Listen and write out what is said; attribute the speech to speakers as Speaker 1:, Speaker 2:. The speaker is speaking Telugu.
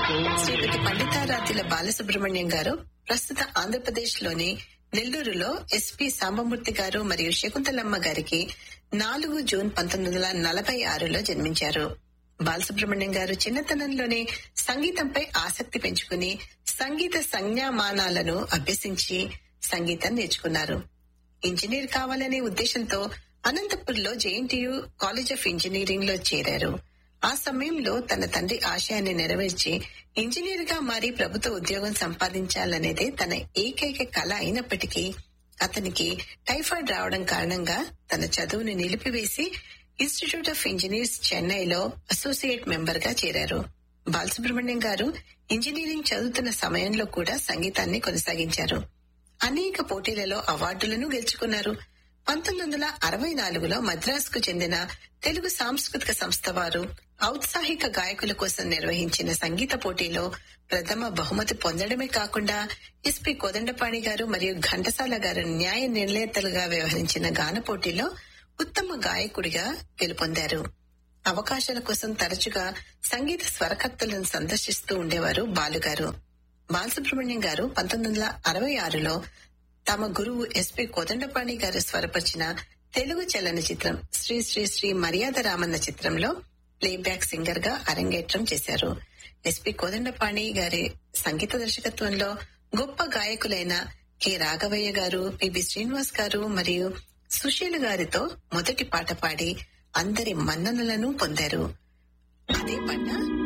Speaker 1: శ్రీమతి పండితారాధ్యుల బాలసుబ్రహ్మణ్యం గారు ప్రస్తుత ఆంధ్రప్రదేశ్ లోని నెల్లూరులో ఎస్పి సాంబమూర్తి గారు మరియు శకుంతలమ్మ గారికి నాలుగు జూన్ పంతొమ్మిది వందల నలభై ఆరులో జన్మించారు బాలసుబ్రహ్మణ్యం గారు చిన్నతనంలోనే సంగీతంపై ఆసక్తి పెంచుకుని సంగీత సంజ్ఞామానాలను అభ్యసించి సంగీతం నేర్చుకున్నారు ఇంజనీర్ కావాలనే ఉద్దేశంతో అనంతపూర్లో జేఎన్టీయు కాలేజ్ ఆఫ్ ఇంజనీరింగ్ లో చేరారు ఆ సమయంలో తన తండ్రి ఆశయాన్ని నెరవేర్చి ఇంజనీర్ గా మారి ప్రభుత్వ ఉద్యోగం సంపాదించాలనేదే తన ఏకైక కళ అయినప్పటికీ అతనికి టైఫాయిడ్ రావడం కారణంగా తన చదువుని నిలిపివేసి ఇన్స్టిట్యూట్ ఆఫ్ ఇంజనీర్స్ చెన్నైలో అసోసియేట్ మెంబర్ గా చేరారు బాలసుబ్రహ్మణ్యం గారు ఇంజనీరింగ్ చదువుతున్న సమయంలో కూడా సంగీతాన్ని కొనసాగించారు అనేక పోటీలలో అవార్డులను గెలుచుకున్నారు పంతొమ్మిది వందల అరవై నాలుగులో మద్రాసుకు చెందిన తెలుగు సాంస్కృతిక సంస్థ వారు ఔత్సాహిక గాయకుల కోసం నిర్వహించిన సంగీత పోటీలో ప్రథమ బహుమతి పొందడమే కాకుండా ఎస్పి కోదండపాణి గారు మరియు ఘంటసాల గారు న్యాయ నిర్ణేతలుగా వ్యవహరించిన గాన పోటీలో ఉత్తమ గాయకుడిగా గెలుపొందారు అవకాశాల కోసం తరచుగా సంగీత స్వరకర్తలను సందర్శిస్తూ ఉండేవారు బాలుగారు బాలసుబ్రహ్మణ్యం గారు పంతొమ్మిది వందల అరవై ఆరులో తమ గురువు ఎస్పి కోదండపాణి గారు స్వరపరిచిన తెలుగు చలనచిత్రం శ్రీ శ్రీ శ్రీ మర్యాద రామన్న చిత్రంలో ప్లేబ్యాక్ సింగర్ గా అరంగేట్రం చేశారు ఎస్పి కోదండపాణి గారి సంగీత దర్శకత్వంలో గొప్ప గాయకులైన కె రాఘవయ్య గారు పిబి శ్రీనివాస్ గారు మరియు సుశీల్ గారితో మొదటి పాట పాడి అందరి మన్ననలను పొందారు అదే పాట